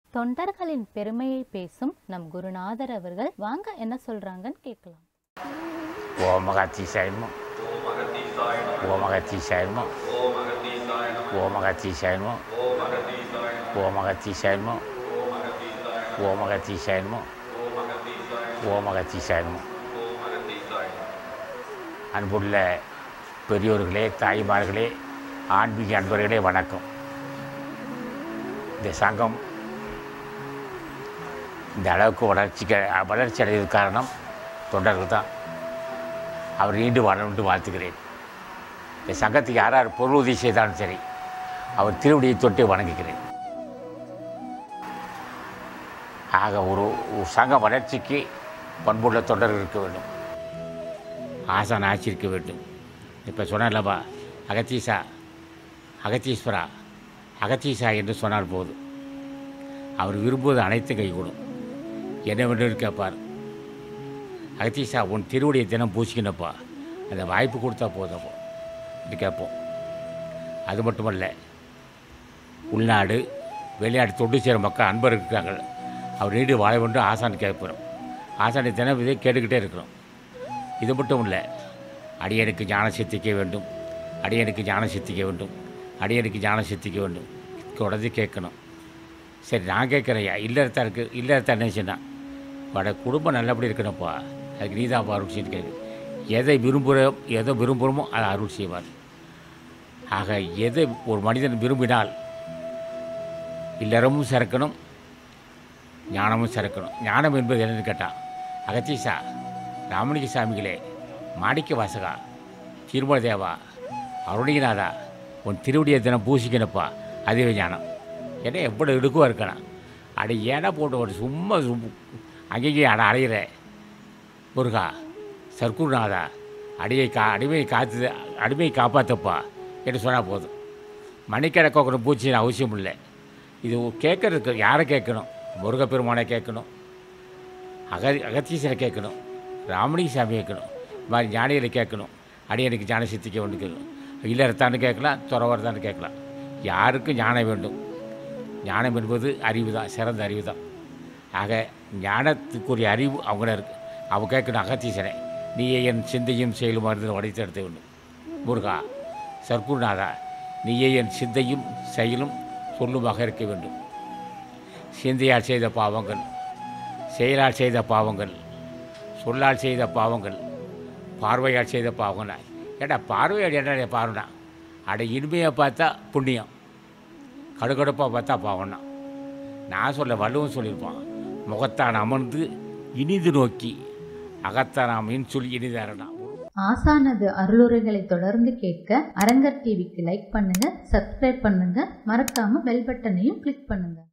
தொண்டர்களின் பெருமையை பேசும் நம் குருநாதர் அவர்கள் வாங்க என்ன சொல்றாங்கன்னு கேட்கலாம் ஓம் அகத்தீசாய நம ஓம் அகத்தீசாய நம ஓம் அகத்தீசாய நம ஓம் அகத்தீசாய நம ஓம் அகத்தீசாய நம ஓம் அகத்தீசாய நம அன்புள்ள பெரியோர்களே தாய்மார்களே ஆன்மீக அன்பர்களே வணக்கம் இந்த சங்கம் இந்த அளவுக்கு வளர்ச்சிக்க வளர்ச்சி அடைவதற்கு காரணம் தொண்டர்கள் தான் அவர் நீண்டு வாழணும்னு வாழ்த்துக்கிறேன் இந்த சங்கத்துக்கு யார் யார் பொருள் உதவி செய்தாலும் சரி அவர் திருவடியை தொட்டு வணங்குகிறேன் ஆக ஒரு ஒரு சங்க வளர்ச்சிக்கு பண்புள்ள தொண்டர்கள் இருக்க வேண்டும் ஆசான் ஆட்சி இருக்க வேண்டும் இப்போ சொன்னார்லப்பா அகத்தீசா அகத்தீஸ்வரா அகத்தீசா என்று சொன்னால் போதும் அவர் விரும்புவது அனைத்தும் கைகூடும் என்னவென்று கேட்பார் அகத்தீசா உன் திருவடியை தினம் பூசிக்கணுப்பா அந்த வாய்ப்பு கொடுத்தா போதப்போ இது கேட்போம் அது மட்டுமல்ல உள்நாடு வெளிநாடு தொண்டு சேர மக்கள் அன்பர் இருக்காங்க அவர் நீடு வாழ வேண்டும் ஆசான் கேட்போம் ஆசானை தினம் இதை கேட்டுக்கிட்டே இருக்கிறோம் இது மட்டும் இல்லை அடியனுக்கு ஞானம் சித்திக்க வேண்டும் அடியனுக்கு ஞானம் சித்திக்க வேண்டும் அடியனுக்கு ஞானம் சித்திக்க வேண்டும் தொடர்ந்து கேட்கணும் சரி நான் கேட்குறேயா இல்லறத்தா இருக்கு இல்லறத்தா என்ன சொன்னான் வட குடும்பம் நல்லபடி இருக்கணும்ப்பா அதுக்கு நீதான் அருள் செய்து கேட்கு எதை விரும்புகிறோம் எதை விரும்புகிறோமோ அதை அருள் செய்வார் ஆக எதை ஒரு மனிதன் விரும்பினால் இல்லறமும் சிறக்கணும் ஞானமும் சிறக்கணும் ஞானம் என்பது என்னன்னு கேட்டான் அகத்தீசா ராமலிங்க சாமிகளே மாணிக்க வாசகா திருமல தேவா அருணிகநாதா உன் திருவடியை தினம் பூசிக்கணுப்பா அதுவே ஞானம் ஏன்னா எவ்வளோ இடுக்குவா இருக்கணும் அட ஏன்னா போட்டு ஒரு சும்மா சும்- அங்கேயும் அட அலையிற முருகா சர்க்குருநாதா அடியை கா அடிமையை காத்து அடிமையை காப்பாற்றப்பா என்று சொன்னால் போதும் மணிக்கணக்கோக்கணும் பூச்சின்னு அவசியம் இல்லை இது கேட்கறதுக்கு யாரை கேட்கணும் முருகப்பெருமானை கேட்கணும் அக அகத்தீசரை கேட்கணும் ராமலிங்க சாமி கேட்கணும் இது மாதிரி ஞானிகளை கேட்கணும் அடியனுக்கு ஞான சித்திக்க வேண்டும் கேட்கணும் இல்லறத்தான்னு கேட்கலாம் துறவரத்தான்னு கேட்கலாம் யாருக்கும் ஞானம் வேண்டும் ஞானம் என்பது அறிவு தான் சிறந்த அறிவு தான் ஆக ஞானத்துக்குரிய அறிவு அவங்கள இருக்கு அவ கேட்கணும் அகத்தீசனை நீயே என் சிந்தையும் செயலும் மருந்து உடைத்தெடுத்த வேண்டும் முருகா சர்க்குருநாதா நீயே என் சிந்தையும் செயலும் சொல்லுமாக இருக்க வேண்டும் சிந்தையால் செய்த பாவங்கள் செயலால் செய்த பாவங்கள் சொல்லால் செய்த பாவங்கள் பார்வையால் செய்த பாவங்கள் ஏடா பார்வையால் என்ன பாருனா அட இனிமையாக பார்த்தா புண்ணியம் கடுகடுப்பாக பார்த்தா பாவம்னா நான் சொல்ல வள்ளுவன் சொல்லியிருப்பான் முகத்தான் அமர்ந்து இனிது நோக்கி அகத்தான் அமைன்னு சொல்லி இனிதாரணா ஆசானது அருளுரைகளை தொடர்ந்து கேட்க அரங்கர் டிவிக்கு லைக் பண்ணுங்க சப்ஸ்கிரைப் பண்ணுங்க மறக்காம பெல் பட்டனையும் கிளிக் பண்ணுங்க